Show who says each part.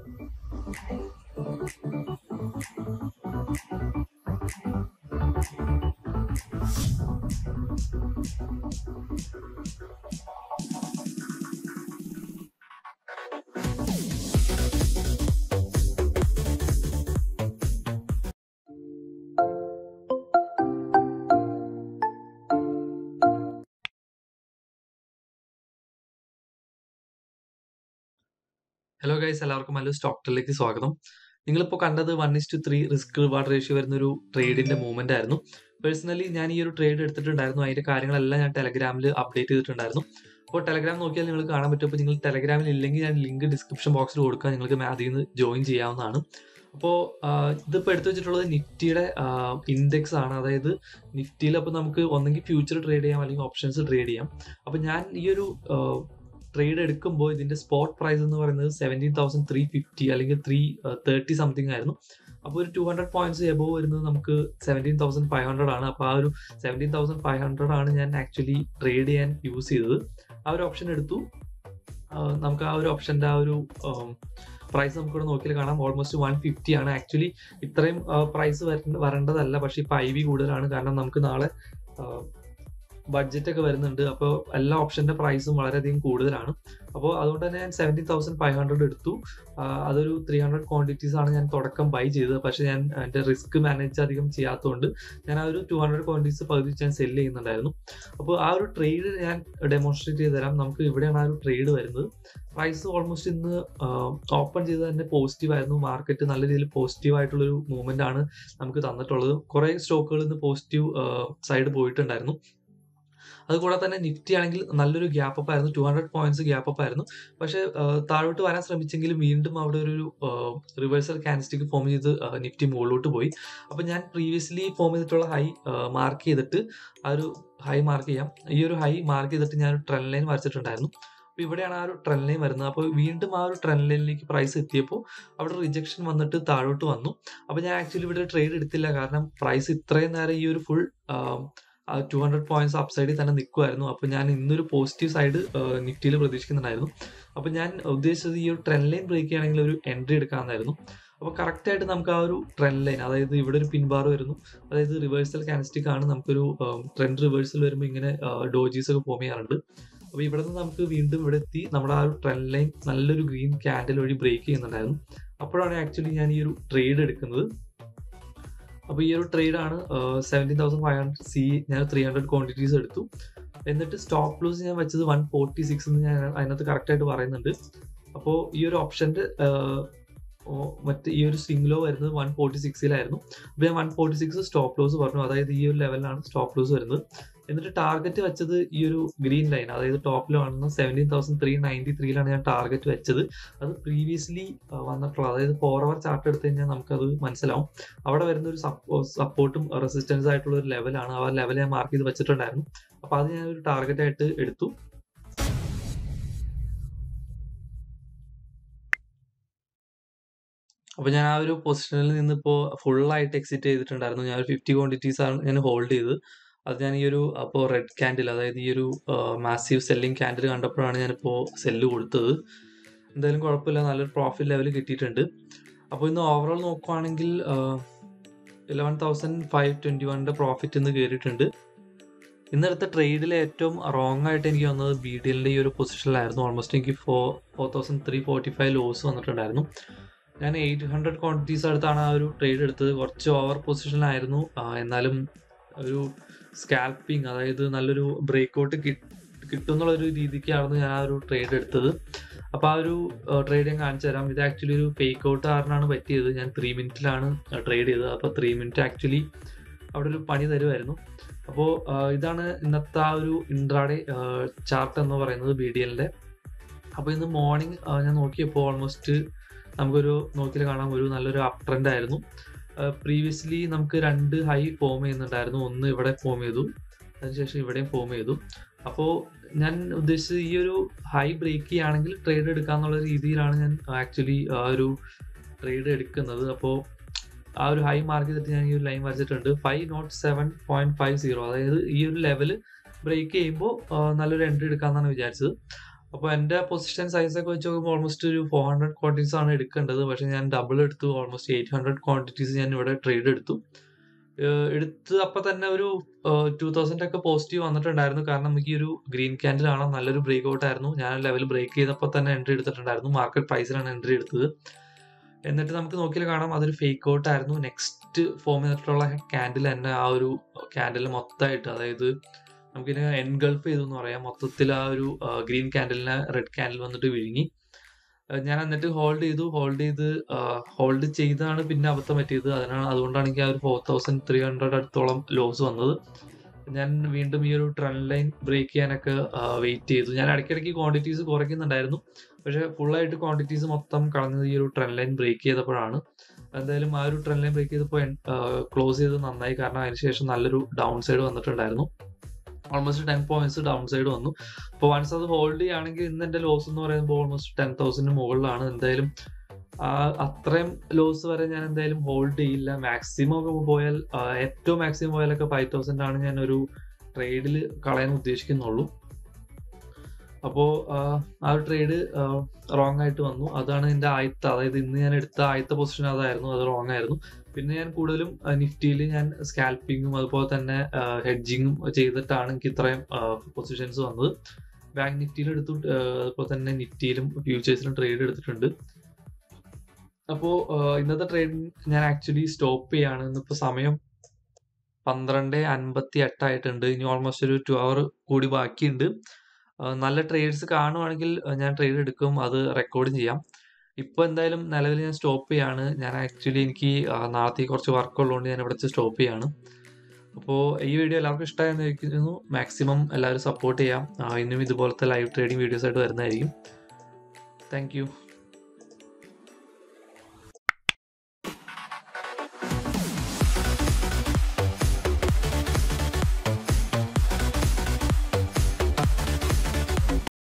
Speaker 1: hello guys എല്ലാവർക്കും മല്ലു സ്റ്റോക്ടറിലേക്ക് സ്വാഗതം നിങ്ങളിപ്പോൾ കണ്ടത് one is to three risk reward ratio വരുന്ന ഒരു ട്രേഡിന്റെ മൂവ്മെന്റ് ആയിരുന്നു പേഴ്സണലി ഞാൻ ഈ ഒരു ട്രേഡ് എടുത്തിട്ടുണ്ടായിരുന്നു അതിന്റെ കാര്യങ്ങളെല്ലാം ഞാൻ ടെലഗ്രാമിൽ അപ്ഡേറ്റ് ചെയ്തിട്ടുണ്ടായിരുന്നു അപ്പോൾ ടെലഗ്രാം നോക്കിയാൽ നിങ്ങൾക്ക് കാണാൻ പറ്റും അപ്പോൾ നിങ്ങൾ ടെലഗ്രാമിൽ ഇല്ലെങ്കിൽ ഞാൻ ലിങ്ക് ഡിസ്ക്രിപ്ഷൻ ബോക്സിൽ കൊടുക്കുക നിങ്ങൾക്ക് അതിൽ നിന്ന് ജോയിൻ ചെയ്യാവുന്നതാണ് അപ്പോൾ ഇതിപ്പോൾ എടുത്തു വെച്ചിട്ടുള്ളത് നിഫ്റ്റിയുടെ ഇൻഡെക്സ് ആണ് അതായത് നിഫ്റ്റിയിൽ അപ്പോൾ നമുക്ക് ഒന്നെങ്കിൽ ഫ്യൂച്ചർ ട്രേഡ് ചെയ്യാം അല്ലെങ്കിൽ ഓപ്ഷൻസ് ട്രേഡ് ചെയ്യാം അപ്പോൾ ഞാൻ ഈ ഒരു ട്രേഡ് എടുക്കുമ്പോൾ ഇതിന്റെ സ്പോട്ട് പ്രൈസ് എന്ന് പറയുന്നത് സെവൻറ്റീൻ തൗസൻഡ് ത്രീ ഫിഫ്റ്റി അല്ലെങ്കിൽ ത്രീ തേർട്ടി സംതിങ് ആയിരുന്നു അപ്പോൾ ഒരു ടു ഹൺഡ്രഡ് പോയിന്റ്സ് എബോവ് വരുന്നത് നമുക്ക് സെവൻറ്റീൻ തൗസൻഡ് ഫൈവ് ഹൺഡ്രഡ് ആണ് അപ്പോൾ ആ ഒരു സെവൻറ്റീൻ തൗസൻഡ് ഫൈവ് ഹൺഡ്രഡ് ആണ് ഞാൻ ആക്ച്വലി ട്രേഡ് ചെയ്യാൻ യൂസ് ചെയ്തത് ആ ഒരു ഓപ്ഷൻ എടുത്തു നമുക്ക് ആ ഒരു ഓപ്ഷന്റെ ആ ഒരു പ്രൈസ് നമുക്കിവിടെ നോക്കിയാൽ കാണാം ഓൾമോസ്റ്റ് വൺ ഫിഫ്റ്റി ആണ് ആക്ച്വലി ഇത്രയും പ്രൈസ് വരേണ്ടതല്ല പക്ഷേ ഇപ്പം ഐ വി കൂടുതലാണ് കാരണം നമുക്ക് നാളെ ബഡ്ജറ്റ് ഒക്കെ വരുന്നുണ്ട് അപ്പോൾ എല്ലാ ഓപ്ഷന്റെ പ്രൈസും വളരെയധികം കൂടുതലാണ് അപ്പോൾ അതുകൊണ്ട് തന്നെ ഞാൻ സെവൻറ്റീൻ തൗസൻഡ് ഫൈവ് ഹൺഡ്രഡ് എടുത്തു അതൊരു ത്രീ ഹൺഡ്രഡ് ക്വാണ്ടിറ്റീസ് ആണ് ഞാൻ തുടക്കം ബൈ ചെയ്തത് പക്ഷെ ഞാൻ എൻ്റെ റിസ്ക് മാനേജ് അധികം ചെയ്യാത്തതുകൊണ്ട് ഞാൻ ആ ഒരു ടു ഹൺഡ്രഡ് ക്വാണ്ടിറ്റീസ് പകുതി ഞാൻ സെല് ചെയ്യുന്നുണ്ടായിരുന്നു അപ്പോൾ ആ ഒരു ട്രേഡ് ഞാൻ ഡെമോൺസ്ട്രേറ്റ് ചെയ്ത് തരാം നമുക്ക് ഇവിടെയാണ് ആ ഒരു ട്രേഡ് വരുന്നത് പ്രൈസ് ഓൾമോസ്റ്റ് ഇന്ന് ഓപ്പൺ ചെയ്ത് തന്നെ പോസിറ്റീവ് ആയിരുന്നു മാർക്കറ്റ് നല്ല രീതിയിൽ പോസിറ്റീവ് ആയിട്ടുള്ളൊരു മൂവ്മെന്റ് ആണ് നമുക്ക് തന്നിട്ടുള്ളത് കുറേ സ്റ്റോക്കുകൾ ഇന്ന് പോസിറ്റീവ് സൈഡ് പോയിട്ടുണ്ടായിരുന്നു അതുകൂടാതെ തന്നെ നിഫ്റ്റി ആണെങ്കിൽ നല്ലൊരു ഗ്യാപ്പ് അപ്പ് ആയിരുന്നു two hundred points gap up ആയിരുന്നു പക്ഷേ താഴോട്ട് വരാൻ ശ്രമിച്ചെങ്കിലും വീണ്ടും അവിടെ ഒരു റിവേഴ്സൽ കാൻസ്റ്റിക് ഫോം ചെയ്ത് നിഫ്റ്റി മുകളിലോട്ട് പോയി അപ്പോൾ ഞാൻ പ്രീവിയസ്ലി ഫോം ചെയ്തിട്ടുള്ള ഹൈ മാർക്ക് ചെയ്തിട്ട് ആ ഒരു ഹൈ മാർക്ക് ചെയ്യാം ഈ ഒരു ഹൈ മാർക്ക് ചെയ്തിട്ട് ഞാൻ ഒരു ട്രെൻഡ് ലൈൻ വരച്ചിട്ടുണ്ടായിരുന്നു അപ്പോൾ ഇവിടെയാണ് ആ ഒരു ട്രെൻഡ് ലൈൻ വരുന്നത് അപ്പോൾ വീണ്ടും ആ ഒരു ട്രെൻഡ് ലൈനിലേക്ക് പ്രൈസ് എത്തിയപ്പോൾ അവിടെ റിജക്ഷൻ വന്നിട്ട് താഴോട്ട് വന്നു അപ്പോൾ ഞാൻ ആക്ച്വലി ഇവിടെ ട്രേഡ് എടുത്തില്ല കാരണം പ്രൈസ് ഇത്രയും നേരം ഈ ഒരു ഫുൾ ടു ഹൺഡ്രഡ് പോയിന്റ്സ് അപ്സൈഡിൽ തന്നെ നിൽക്കുമായിരുന്നു അപ്പോൾ ഞാൻ ഇന്നൊരു പോസിറ്റീവ് സൈഡ് നിഫ്റ്റിയിൽ പ്രതീക്ഷിക്കുന്നുണ്ടായിരുന്നു അപ്പോൾ ഞാൻ ഉദ്ദേശിച്ചത് ഈ ഒരു ട്രെൻഡ് ലൈൻ ബ്രേക്ക് ചെയ്യുകയാണെങ്കിൽ ഒരു എൻട്രി എടുക്കാമെന്നായിരുന്നു അപ്പോൾ കറക്റ്റ് ആയിട്ട് നമുക്ക് ആ ഒരു ട്രെൻഡ് ലൈൻ അതായത് ഇവിടെ ഒരു പിൻബാർ വരുന്നു അതായത് റിവേഴ്സൽ കാനസ്റ്റിക് ആണ് നമുക്കൊരു ട്രെൻഡ് റിവേഴ്സൽ വരുമ്പോൾ ഇങ്ങനെ ഡോജീസ് ഒക്കെ ഫോം ചെയ്യാറുണ്ട് അപ്പോൾ ഇവിടെ നിന്ന് നമുക്ക് വീണ്ടും ഇവിടെ എത്തി നമ്മുടെ ആ ഒരു ട്രെൻഡ് ലൈൻ നല്ലൊരു ഗ്രീൻ ക്യാൻഡിൽ വഴി ബ്രേക്ക് ചെയ്യുന്നുണ്ടായിരുന്നു അപ്പോഴാണ് ആക്ച്വലി ഞാൻ ഈ ഒരു ട്രേഡ് എടുക്കുന്നത് അപ്പോൾ ഈ ഒരു ട്രേഡ് ആണ് seventeen thousand five hundred C ഞാൻ ത്രീ ഹൺഡ്രഡ് ക്വാണ്ടിറ്റീസ് എടുത്തു എന്നിട്ട് സ്റ്റോപ്പ് ലൂസ് ഞാൻ വെച്ചത് വൺ ഫോർട്ടി സിക്സ് എന്ന് ഞാൻ അതിനകത്ത് കറക്റ്റ് ആയിട്ട് പറയുന്നുണ്ട് അപ്പോൾ ഈ ഒരു ഓപ്ഷൻ്റെ മറ്റ് ഈ ഒരു സ്വിംഗ് ലോ വരുന്നത് വൺ ഫോർട്ടി സിക്സിലായിരുന്നു അപ്പോൾ ഞാൻ one forty six stop loss പറഞ്ഞു അതായത് ഈ ഒരു ലെവലിലാണ് സ്റ്റോപ്പ് ലോസ് വരുന്നത് എന്നിട്ട് ടാർഗറ്റ് വെച്ചത് ഈ ഒരു ഗ്രീൻ ലൈൻ അതായത് ടോപ്പിൽ കാണുന്ന സെവൻറ്റീൻ തൗസൻഡ് ത്രീ നയൻറ്റി ത്രീയിലാണ് ഞാൻ ടാർഗറ്റ് വെച്ചത് അത് പ്രീവിയസ്ലി വന്നിട്ടുള്ളത് അതായത് ഫോർ അവർ ചാർട്ട് എടുത്തു കഴിഞ്ഞാൽ നമുക്കത് മനസ്സിലാവും അവിടെ വരുന്ന ഒരു സപ്പോർട്ടും റെസിസ്റ്റൻസ് ആയിട്ടുള്ള ഒരു ലെവലാണ് ആ ലെവൽ ഞാൻ മാർക്ക് ചെയ്ത് വെച്ചിട്ടുണ്ടായിരുന്നു അപ്പോൾ അത് ഞാൻ ഒരു ടാർഗറ്റ് ആയിട്ട് എടുത്തു അപ്പോൾ ഞാൻ ആ ഒരു പൊസിഷനിൽ നിന്ന് ഇപ്പോൾ ഫുള്ളായിട്ട് എക്സിറ്റ് ചെയ്തിട്ടുണ്ടായിരുന്നു ഞാൻ ഒരു ഫിഫ്റ്റി ക്വാണ്ടിറ്റീസ് ആണ് ഞാൻ ഹോൾഡ് ചെയ്തത് അത് ഞാൻ ഈ ഒരു അപ്പോൾ റെഡ് ക്യാൻഡിൽ അതായത് ഈ ഒരു മാസീവ് സെല്ലിംഗ് ക്യാൻഡിൽ കണ്ടപ്പോഴാണ് ഞാനിപ്പോൾ സെല്ല് കൊടുത്തത് എന്തായാലും കുഴപ്പമില്ല നല്ലൊരു പ്രോഫിറ്റ് ലെവൽ കിട്ടിയിട്ടുണ്ട് അപ്പോൾ ഇന്ന് ഓവറോൾ നോക്കുവാണെങ്കിൽ ഇലവൻ തൗസൻഡ് ഫൈവ് ട്വൻറ്റി വണ്ണിൻ്റെ പ്രോഫിറ്റ് ഇന്ന് കയറിയിട്ടുണ്ട് ഇന്നെടുത്ത ട്രേഡിൽ ഏറ്റവും റോങ് ആയിട്ട് എനിക്ക് വന്നത് ബി ഡി എല്ലിൻ്റെ ഈ ഒരു പൊസിഷനിലായിരുന്നു ഓൾമോസ്റ്റ് എനിക്ക് four four thousand three forty five loss വന്നിട്ടുണ്ടായിരുന്നു ഞാൻ എയ്റ്റ് ഹൺഡ്രഡ് ക്വാണ്ടിറ്റീസ് അടുത്താണ് ആ ഒരു ട്രേഡ് എടുത്തത് കുറച്ച് ഓവർ പൊസിഷനിലായിരുന്നു എന്നാലും ഒരു സ്കാൽപ്പിംഗ് അതായത് നല്ലൊരു ബ്രേക്ക് ഔട്ട് കിട്ടും എന്നുള്ളൊരു രീതിക്കായിരുന്നു ഞാൻ ആ ഒരു ട്രേഡ് എടുത്തത് അപ്പോൾ ആ ഒരു ട്രേഡ് ഞാൻ കാണിച്ചു തരാം ഇത് ആക്ച്വലി ഒരു ഫേക്ക് ഔട്ട് കാരണമാണ് പറ്റിയത് ഞാൻ ത്രീ മിനിറ്റിലാണ് ട്രേഡ് ചെയ്തത് അപ്പോൾ ത്രീ മിനിറ്റ് ആക്ച്വലി അവിടെ ഒരു പണി തരുമായിരുന്നു അപ്പോൾ ഇതാണ് ഇന്നത്തെ ആ ഒരു ഇൻട്രാഡേ ചാർട്ട് എന്ന് പറയുന്നത് ബി ഡി എല്ലിൻ്റെ അപ്പോൾ ഇന്ന് മോർണിംഗ് ഞാൻ നോക്കിയപ്പോൾ ഓൾമോസ്റ്റ് നമുക്കൊരു നോക്കിയാൽ കാണാം ഒരു നല്ലൊരു അപ് ട്രെൻഡ് ആയിരുന്നു പ്രീവിയസ്ലി നമുക്ക് രണ്ട് ഹൈ ഫോം ചെയ്യുന്നുണ്ടായിരുന്നു ഒന്ന് ഇവിടെ ഫോം ചെയ്തു അതിനുശേഷം ഇവിടെയും ഫോം ചെയ്തു അപ്പോൾ ഞാൻ ഉദ്ദേശിച്ചത് ഈ ഒരു ഹൈ ബ്രേക്ക് ചെയ്യുകയാണെങ്കിൽ ട്രേഡ് എടുക്കാന്നുള്ള രീതിയിലാണ് ഞാൻ ആക്ച്വലി ആ ഒരു ട്രേഡ് എടുക്കുന്നത് അപ്പോൾ ആ ഒരു ഹൈ മാർക്ക് ചെയ്തിട്ട് ഞാൻ ഈ ഒരു ലൈൻ വരച്ചിട്ടുണ്ട് five nought seven point five zero അതായത് ഈ ഒരു ലെവൽ ബ്രേക്ക് ചെയ്യുമ്പോൾ നല്ലൊരു എൻട്രി എടുക്കാമെന്നാണ് വിചാരിച്ചത് അപ്പോൾ എൻ്റെ പൊസിഷൻ സൈസൊക്കെ വെച്ച് നോക്കുമ്പോൾ ഓൾമോസ്റ്റ് ഒരു ഫോർ ഹൺഡ്രഡ് ക്വാണ്ടിറ്റീസ് ആണ് എടുക്കേണ്ടത് പക്ഷേ ഞാൻ ഡബിൾ എടുത്തു ഓൾമോസ്റ്റ് എയ്റ്റ് ഹൺഡ്രഡ് ക്വാണ്ടിറ്റീസ് ഞാൻ ഇവിടെ ട്രേഡ് എടുത്തു ഏഹ് എടുത്ത് അപ്പം തന്നെ ഒരു ടു തൗസൻഡ് ഒക്കെ പോസിറ്റീവ് വന്നിട്ടുണ്ടായിരുന്നു കാരണം നമുക്ക് ഈ ഒരു ഗ്രീൻ ക്യാൻഡിൽ ആണ് നല്ലൊരു ബ്രേക്ക് ഔട്ട് ആയിരുന്നു ഞാൻ ലെവൽ ബ്രേക്ക് ചെയ്തപ്പോൾ തന്നെ എൻട്രി എടുത്തിട്ടുണ്ടായിരുന്നു മാർക്കറ്റ് പ്രൈസിലാണ് എൻട്രി എടുത്തത് എന്നിട്ട് നമുക്ക് നോക്കിയാൽ കാണാം അതൊരു ഫേക്ക് ഔട്ട് ആയിരുന്നു നെക്സ്റ്റ് ഫോം ചെയ്തിട്ടുള്ള ക്യാൻഡിൽ തന്നെ ആ ഒരു ക്യാൻഡിൽ മൊത്തമായിട്ട് അതായത് നമുക്കിതിനെ എൻഗൾഫ് ചെയ്തു എന്ന് പറയാം മൊത്തത്തിൽ ആ ഒരു ഗ്രീൻ ക്യാൻഡിലിനെ റെഡ് ക്യാൻഡിൽ വന്നിട്ട് വിഴുങ്ങി ഏഹ് ഞാൻ എന്നിട്ട് ഹോൾഡ് ചെയ്തു ഹോൾഡ് ചെയ്ത് ഹോൾഡ് ചെയ്താണ് പിന്നെ അബദ്ധം പറ്റിയത് അതിനാണ് അതുകൊണ്ടാണ് എനിക്ക് ആ ഒരു ഫോർ തൗസൻഡ് ത്രീ ഹൺഡ്രഡ് അടുത്തോളം ലോസ് വന്നത് ഞാൻ വീണ്ടും ഈ ഒരു ട്രെൻഡ് ലൈൻ ബ്രേക്ക് ചെയ്യാനൊക്കെ വെയിറ്റ് ചെയ്തു ഞാൻ ഇടയ്ക്കിടയ്ക്ക് ക്വാണ്ടിറ്റീസ് കുറയ്ക്കുന്നുണ്ടായിരുന്നു പക്ഷേ ഫുള്ളായിട്ട് ക്വാണ്ടിറ്റീസ് മൊത്തം കളഞ്ഞത് ഈ ഒരു ട്രെൻഡ് ലൈൻ ബ്രേക്ക് ചെയ്തപ്പോഴാണ് എന്തായാലും ആ ഒരു ട്രെൻഡ് ലൈൻ ബ്രേക്ക് ചെയ്തപ്പോൾ ക്ലോസ് ചെയ്ത് നന്നായി കാരണം അതിനുശേഷം നല്ലൊരു ഡൗൺ സൈഡ് വന്നിട്ടുണ്ടായിരുന്നു almost ten points down side വന്നു അപ്പോൾ വൺസ് അത് ഹോൾഡ് ചെയ്യുകയാണെങ്കിൽ ഇന്ന് എൻ്റെ ലോസ് എന്ന് പറയുമ്പോൾ ഓൾമോസ്റ്റ് ടെൻ തൗസൻഡിന് മുകളിലാണ് എന്തായാലും ആ അത്രയും ലോസ് വരെ ഞാൻ എന്തായാലും ഹോൾഡ് ചെയ്യില്ല മാക്സിമം ഒക്കെ പോയാൽ ആ, ഏറ്റവും മാക്സിമം പോയാലൊക്കെ ഫൈവ് തൗസൻഡ് ആണ് ഞാൻ ഒരു ട്രേഡിൽ കളയാൻ ഉദ്ദേശിക്കുന്നുള്ളൂ അപ്പോൾ ആ ഒരു ട്രേഡ് റോങ് ആയിട്ട് വന്നു അതാണ് എൻ്റെ ആദ്യത്തെ അതായത് ഇന്ന് ഞാൻ എടുത്ത ആദ്യത്തെ പൊസിഷൻ അതായിരുന്നു അത് റോങ് ആയിരുന്നു പിന്നെ ഞാൻ കൂടുതലും നിഫ്റ്റിയിൽ ഞാൻ സ്കാൽപ്പിങ്ങും അതുപോലെ തന്നെ ഹെഡ്ജിങ്ങും ചെയ്തിട്ടാണ് എനിക്ക് ഇത്രയും പൊസിഷൻസ് വന്നത് ബാങ്ക് നിഫ്റ്റിയിൽ എടുത്തു ആ, അതുപോലെ തന്നെ നിഫ്റ്റിയിലും ഫ്യൂച്ചേഴ്സിലും ട്രേഡ് എടുത്തിട്ടുണ്ട് അപ്പോൾ ഇന്നത്തെ ട്രേഡ് ഞാൻ ആക്ച്വലി സ്റ്റോപ്പ് ചെയ്യാണ് ഇന്നിപ്പോൾ സമയം പന്ത്രണ്ട് അൻപത്തി എട്ടായിട്ടുണ്ട് ഇനി ഓൾമോസ്റ്റ് ഒരു ടു അവർ കൂടി ബാക്കിയുണ്ട് ആ, നല്ല ട്രേഡ്സ് കാണുവാണെങ്കിൽ ആ, ഞാൻ ട്രേഡ് എടുക്കും അത് റെക്കോർഡും ചെയ്യാം ഇപ്പോൾ എന്തായാലും നിലവിൽ ഞാൻ സ്റ്റോപ്പ് ചെയ്യാണ് ഞാൻ ആക്ച്വലി എനിക്ക് ആ, നാളത്തേക്ക് കുറച്ച് വർക്ക് ഉള്ളതുകൊണ്ട് ഞാൻ ഇവിടെ വെച്ച് സ്റ്റോപ്പ് ചെയ്യാണ് അപ്പോൾ ഈ വീഡിയോ എല്ലാവർക്കും ഇഷ്ടമായെന്ന് ചോദിക്കുന്നു മാക്സിമം എല്ലാവരും സപ്പോർട്ട് ചെയ്യാം ആ, ഇനിയും ഇതുപോലത്തെ ലൈവ് ട്രേഡിംഗ് വീഡിയോസ് ആയിട്ട് വരുന്നതായിരിക്കും താങ്ക് യു